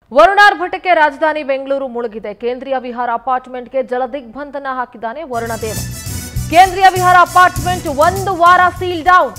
ವರುಣಾರ್ ಭಟ್ಟಕ್ಕೆ ರಾಜಧಾನಿ ಬೆಂಗಳೂರು ಮುಳುಗಿದೆ ಕೇಂದ್ರೀಯ ವಿಹಾರ ಅಪಾರ್ಟ್ಮೆಂಟ್ಗೆ ಜಲದಿಗ್ಬಂಧನ ಹಾಕಿದ್ದಾನೆ ವರುಣದೇವ ಕೇಂದ್ರೀಯ ವಿಹಾರ ಅಪಾರ್ಟ್ಮೆಂಟ್ ಒಂದು ವಾರ ಸೀಲ್ ಡೌನ್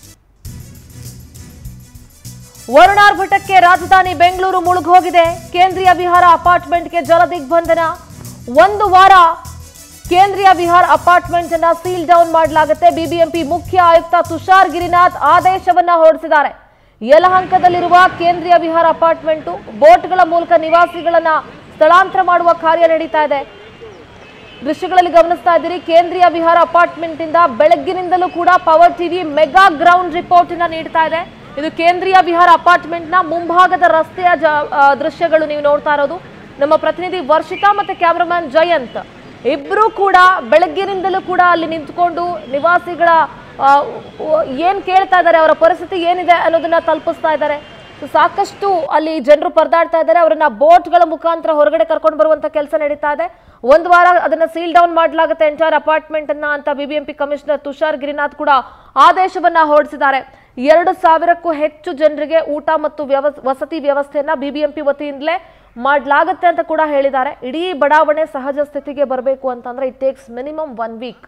ವರುಣಾರ್ ಭಟ್ಟಕ್ಕೆ ರಾಜಧಾನಿ ಬೆಂಗಳೂರು ಮುಳುಗೋಗಿದೆ ಕೇಂದ್ರೀಯ ವಿಹಾರ ಅಪಾರ್ಟ್ಮೆಂಟ್ಗೆ ಜಲದಿಗ್ಬಂಧನ ಒಂದು ವಾರ ಕೇಂದ್ರೀಯ ವಿಹಾರ ಅಪಾರ್ಟ್ಮೆಂಟ್ ಅನ್ನ ಸೀಲ್ ಡೌನ್ ಮಾಡಲಾಗುತ್ತೆ ಬಿಬಿಎಂಪಿ ಮುಖ್ಯ ಆಯುಕ್ತ ತುಷಾರ್ ಗಿರಿನಾಥ್ ಆದೇಶವನ್ನ ಹೊರಡಿಸಿದ್ದಾರೆ ಯಲಹಂಕದಲ್ಲಿರುವ ಕೇಂದ್ರೀಯ ವಿಹಾರ ಅಪಾರ್ಟ್ಮೆಂಟು ಬೋಟ್ಗಳ ಮೂಲಕ ನಿವಾಸಿಗಳನ್ನ ಸ್ಥಳಾಂತರ ಮಾಡುವ ಕಾರ್ಯ ನಡೀತಾ ಇದೆ ದೃಶ್ಯಗಳಲ್ಲಿ ಗಮನಿಸ್ತಾ ಇದ್ದೀರಿ ಕೇಂದ್ರೀಯ ವಿಹಾರ ಅಪಾರ್ಟ್ಮೆಂಟ್ ಇಂದ ಬೆಳಗ್ಗಿನಿಂದಲೂ ಕೂಡ Power TV mega ground report ಅನ್ನ ನೀಡ್ತಾ ಇದೆ ಇದು ಕೇಂದ್ರೀಯ ವಿಹಾರ ಅಪಾರ್ಟ್ಮೆಂಟ್ ನ ಮುಂಭಾಗದ ರಸ್ತೆಯ ಜ- ಆ, ದೃಶ್ಯಗಳು ನೀವು ನೋಡ್ತಾ ಇರೋದು ನಮ್ಮ ಪ್ರತಿನಿಧಿ ವರ್ಷಿತಾ ಮತ್ತೆ ಕ್ಯಾಮರಾಮ್ಯಾನ್ ಜಯಂತ್ ಇಬ್ರು ಕೂಡ ಬೆಳಗ್ಗಿನಿಂದಲೂ ಕೂಡ ಅಲ್ಲಿ ನಿಂತ್ಕೊಂಡು ನಿವಾಸಿಗಳ ಆ, ಉ- ಏನ್ ಕೇಳ್ತಾ ಇದ್ದಾರೆ ಅವರ ಪರಿಸ್ಥಿತಿ ಏನಿದೆ ಅನ್ನೋದನ್ನ ತಲುಪಿಸ್ತಾ ಇದ್ದಾರೆ ಸೊ ಸಾಕಷ್ಟು ಅಲ್ಲಿ ಜನರು ಪರದಾಡ್ತಾ ಇದ್ದಾರೆ ಅವರನ್ನ ಬೋಟ್ಗಳ ಮುಖಾಂತರ ಹೊರಗಡೆ ಕರ್ಕೊಂಡು ಬರುವಂತ ಕೆಲಸ ನಡೀತಾ ಇದೆ ಒಂದು ವಾರ ಅದನ್ನ ಸೀಲ್ ಡೌನ್ ಮಾಡಲಾಗುತ್ತೆ ಎಂಟೈರ್ ಅಪಾರ್ಟ್ಮೆಂಟ್ ಅನ್ನ ಅಂತ ಬಿಬಿಎಂಪಿ ಕಮಿಷನರ್ ತುಷಾರ್ ಗಿರಿನಾಥ್ ಕೂಡ ಆದೇಶವನ್ನ ಹೊರಡಿಸಿದ್ದಾರೆ ಎರಡು ಸಾವಿರಕ್ಕೂ ಹೆಚ್ಚು ಜನರಿಗೆ ಊಟ ಮತ್ತು ವ್ಯವಸ್ ವಸತಿ ವ್ಯವಸ್ಥೆಯನ್ನ ಬಿಬಿಎಂಪಿ ವತಿಯಿಂದಲೇ ಮಾಡಲಾಗುತ್ತೆ ಅಂತ ಕೂಡ ಹೇಳಿದ್ದಾರೆ ಇಡೀ ಬಡಾವಣೆ ಸಹಜ ಸ್ಥಿತಿಗೆ ಬರಬೇಕು ಅಂತಂದ್ರೆ it takes minimum one week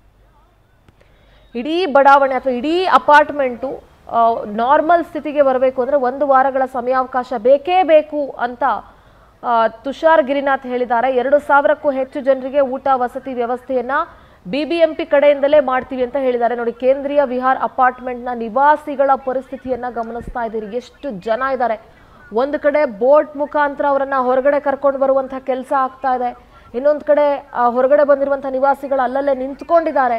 ಇಡೀ ಬಡಾವಣೆ ಅಥವಾ ಇಡೀ ಅಪಾರ್ಟ್ಮೆಂಟು ನಾರ್ಮಲ್ ಸ್ಥಿತಿಗೆ ಬರಬೇಕು ಅಂದರೆ ಒಂದು ವಾರಗಳ ಸಮಯಾವಕಾಶ ಬೇಕೇ ಬೇಕು ಅಂತ ಆ, ತುಷಾರ್ ಗಿರಿನಾಥ್ ಹೇಳಿದ್ದಾರೆ ಎರಡು ಸಾವಿರಕ್ಕೂ ಹೆಚ್ಚು ಜನರಿಗೆ ಊಟ ವಸತಿ ವ್ಯವಸ್ಥೆಯನ್ನ ಬಿಬಿಎಂಪಿ ಕಡೆಯಿಂದಲೇ ಮಾಡ್ತೀವಿ ಅಂತ ಹೇಳಿದ್ದಾರೆ ನೋಡಿ ಕೇಂದ್ರೀಯ ವಿಹಾರ್ ಅಪಾರ್ಟ್ಮೆಂಟ್ನ ನಿವಾಸಿಗಳ ಪರಿಸ್ಥಿತಿಯನ್ನ ಗಮನಿಸ್ತಾ ಇದ್ದೀರಿ ಎಷ್ಟು ಜನ ಇದ್ದಾರೆ ಒಂದು ಕಡೆ ಬೋಟ್ ಮುಖಾಂತರ ಅವರನ್ನ ಹೊರಗಡೆ ಕರ್ಕೊಂಡು ಬರುವಂಥ ಕೆಲಸ ಆಗ್ತಾ ಇದೆ ಇನ್ನೊಂದು ಕಡೆ ಆ, ಹೊರಗಡೆ ಬಂದಿರುವಂಥ ನಿವಾಸಿಗಳು ಅಲ್ಲಲ್ಲೇ ನಿಂತ್ಕೊಂಡಿದ್ದಾರೆ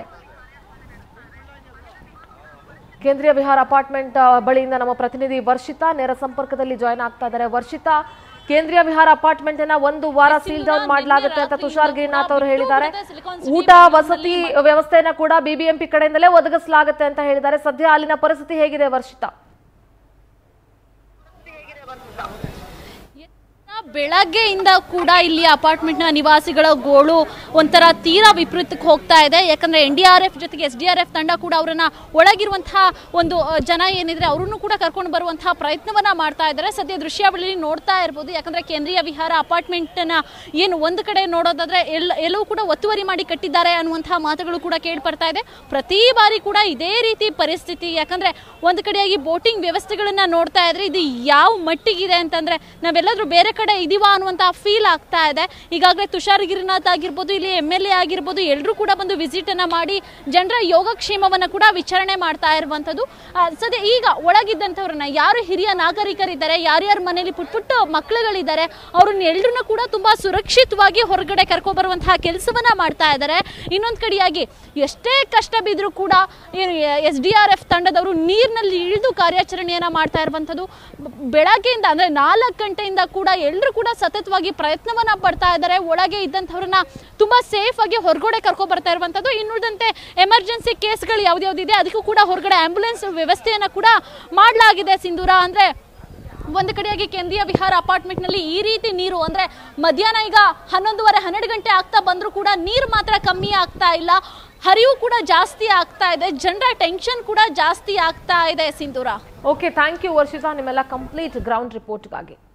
ಕೇಂದ್ರೀಯ ವಿಹಾರ ಅಪಾರ್ಟ್ಮೆಂಟ್ ಆ, ಬಳಿಯಿಂದ ನಮ್ಮ ಪ್ರತಿನಿಧಿ ವರ್ಷಿತಾ ನೇರ ಸಂಪರ್ಕದಲ್ಲಿ ಜಾಯ್ನ್ ಆಗ್ತಾ ಇದ್ದಾರೆ ವರ್ಷಿತಾ ಕೇಂದ್ರೀಯ ವಿಹಾರ ಅಪಾರ್ಟ್ಮೆಂಟ್ ಅನ್ನ ಒಂದು ವಾರ ಸೀಲ್ ಡೌನ್ ಮಾಡಲಾಗುತ್ತೆ ಅಂತ ತುಷಾರ್ ಗಿರಿನಾಥ್ ಅವರು ಹೇಳಿದ್ದಾರೆ ಊಟ ವಸತಿ ವ್ಯವಸ್ಥೆಯನ್ನ ಕೂಡ ಬಿಬಿಎಂಪಿ ಕಡೆಯಿಂದಲೇ ಒದಗಿಸಲಾಗುತ್ತೆ ಅಂತ ಹೇಳಿದ್ದಾರೆ ಸದ್ಯ ಅಲ್ಲಿನ ಪರಿಸ್ಥಿತಿ ಹೇಗಿದೆ ವರ್ಷಿತಾ ಬೆಳಗ್ಗೆಯಿಂದ ಕೂಡ ಇಲ್ಲಿ ಅಪಾರ್ಟ್ಮೆಂಟ್ನ ನಿವಾಸಿಗಳ ಗೋಳು ಒಂಥರ ತೀರಾ ವಿಪರೀತಕ್ಕೆ ಹೋಗ್ತಾ ಇದೆ ಯಾಕಂದ್ರೆ ಎನ್ ಡಿ ಆರ್ ಎಫ್ ಜೊತೆಗೆ ಎಸ್ ಡಿ ಆರ್ ಎಫ್ ತಂಡ ಕೂಡ ಅವರನ್ನ ಒಳಗಿರುವಂತಹ ಒಂದು ಅಹ್, ಜನ ಏನಿದ್ರೆ ಅವರನ್ನು ಕೂಡ ಕರ್ಕೊಂಡು ಬರುವಂತಹ ಪ್ರಯತ್ನವನ್ನ ಮಾಡ್ತಾ ಇದ್ದಾರೆ ಸದ್ಯ ದೃಶ್ಯಾವಳಿಯಲ್ಲಿ ನೋಡ್ತಾ ಇರ್ಬೋದು ಯಾಕಂದ್ರೆ ಕೇಂದ್ರೀಯ ವಿಹಾರ ಅಪಾರ್ಟ್ಮೆಂಟ್ನ ಏನು ಒಂದು ಕಡೆ ನೋಡೋದಾದ್ರೆ ಎಲ್ಲ ಎಲ್ಲವೂ ಕೂಡ ಒತ್ತುವರಿ ಮಾಡಿ ಕಟ್ಟಿದ್ದಾರೆ ಅನ್ನುವಂತಹ ಮಾತುಗಳು ಕೂಡ ಕೇಳಿ ಬರ್ತಾ ಇದೆ ಪ್ರತಿ ಬಾರಿ ಕೂಡ ಇದೇ ರೀತಿ ಪರಿಸ್ಥಿತಿ ಯಾಕಂದ್ರೆ ಒಂದು ಕಡೆಯಾಗಿ ಬೋಟಿಂಗ್ ವ್ಯವಸ್ಥೆಗಳನ್ನ ನೋಡ್ತಾ ಇದ್ರೆ ಇದು ಯಾವ ಮಟ್ಟಿಗಿದೆ ಅಂತಂದ್ರೆ ನಾವೆಲ್ಲಾದ್ರೂ ಬೇರೆ ಕಡೆ ಇದೀವಾ ಅನ್ನುವಂತ ಫೀಲ್ ಆಗ್ತಾ ಇದೆ ಈಗಾಗಲೇ ತುಷಾರ್ ಗಿರಿನಾಥ್ ಆಗಿರ್ಬೋದು ಇಲ್ಲಿ ಎಮ್ ಎಲ್ ಎ ಆಗಿರ್ಬೋದು ಎಲ್ಲರೂ ಕೂಡ ಬಂದು ವಿಸಿಟ್ ಅನ್ನ ಮಾಡಿ ಜನರ ಯೋಗಕ್ಷೇಮವನ್ನ ಕೂಡ ವಿಚಾರಣೆ ಮಾಡ್ತಾ ಇರುವಂತದ್ದು ಆ, ಸದ್ಯ ಈಗ ಒಳಗಿದ್ದಂಥವ್ರನ್ನ ಯಾರು ಹಿರಿಯ ನಾಗರಿಕರಿದ್ದಾರೆ ಯಾರ್ಯಾರ ಮನೆಯಲ್ಲಿ ಪುಟ್ ಪುಟ್ಟ ಮಕ್ಕಳುಗಳಿದ್ದಾರೆ ಅವ್ರನ್ನ ಎಲ್ರನ್ನ ಕೂಡ ತುಂಬಾ ಸುರಕ್ಷಿತವಾಗಿ ಹೊರಗಡೆ ಕರ್ಕೊ ಬರುವಂತಹ ಕೆಲಸವನ್ನ ಮಾಡ್ತಾ ಇದ್ದಾರೆ ಇನ್ನೊಂದು ಕಡೆಯಾಗಿ ಎಷ್ಟೇ ಕಷ್ಟ ಬಿದ್ದರೂ ಕೂಡ ಏನು ಎಸ್ ಡಿ ಆರ್ ಎಫ್ ತಂಡದವರು ನೀರಿನಲ್ಲಿ ಇಳಿದು ಕಾರ್ಯಾಚರಣೆಯನ್ನ ಮಾಡ್ತಾ ಇರುವಂಥದ್ದು ಬ- ಬೆಳಗ್ಗೆಯಿಂದ ಅಂದ್ರೆ ನಾಲ್ಕು ಗಂಟೆಯಿಂದ ಕೂಡ ಎಲ್ಲರೂ ಕೂಡ ಸತತವಾಗಿ ಪ್ರಯತ್ನವನ್ನ ಪಡ್ತಾ ಇದ್ದಾರೆ ಒಳಗೆ ಇದ್ದಂಥವ್ರನ್ನ ತುಂಬಾ ಸೇಫ್ ಆಗಿ ಹೊರಗಡೆ ಕರ್ಕೊ ಬರ್ತಾ ಇರುವಂಥದ್ದು ಇನ್ನುಳಿದಂತೆ ಎಮರ್ಜೆನ್ಸಿ ಕೇಸ್ಗಳು ಯಾವ್ದ್ಯಾವ್ದಿದೆ ಅದಕ್ಕೂ ಕೂಡ ಹೊರಗಡೆ ಆಂಬ್ಯುಲೆನ್ಸ್ ವ್ಯವಸ್ಥೆಯನ್ನ ಕೂಡ ಮಾಡಲಾಗಿದೆ ಸಿಂಧೂರ ಅಂದ್ರೆ ಒಂದು ಕಡೆಯಾಗಿ ಕೇಂದ್ರೀಯ ವಿಹಾರ ಅಪಾರ್ಟ್ಮೆಂಟ್ನಲ್ಲಿ ಈ ರೀತಿ ನೀರು ಅಂದ್ರೆ ಮಧ್ಯಾಹ್ನ ಈಗ ಹನ್ನೊಂದುವರೆ ಹನ್ನೆರಡು ಗಂಟೆ ಆಗ್ತಾ ಬಂದರೂ ಕೂಡ ನೀರು ಮಾತ್ರ ಕಮ್ಮಿ ಆಗ್ತಾ ಇಲ್ಲ ಹರಿವು ಕೂಡ ಜಾಸ್ತಿ ಆಗ್ತಾ ಇದೆ ಜನರ ಟೆನ್ಷನ್ ಕೂಡ ಜಾಸ್ತಿ ಆಗ್ತಾ ಇದೆ Sindhura okay thank you Varshita ನಿಮ್ಮೆಲ್ಲ ಕಂಪ್ಲೀಟ್ ಗ್ರೌಂಡ್ ರಿಪೋರ್ಟ್ಗಾಗಿ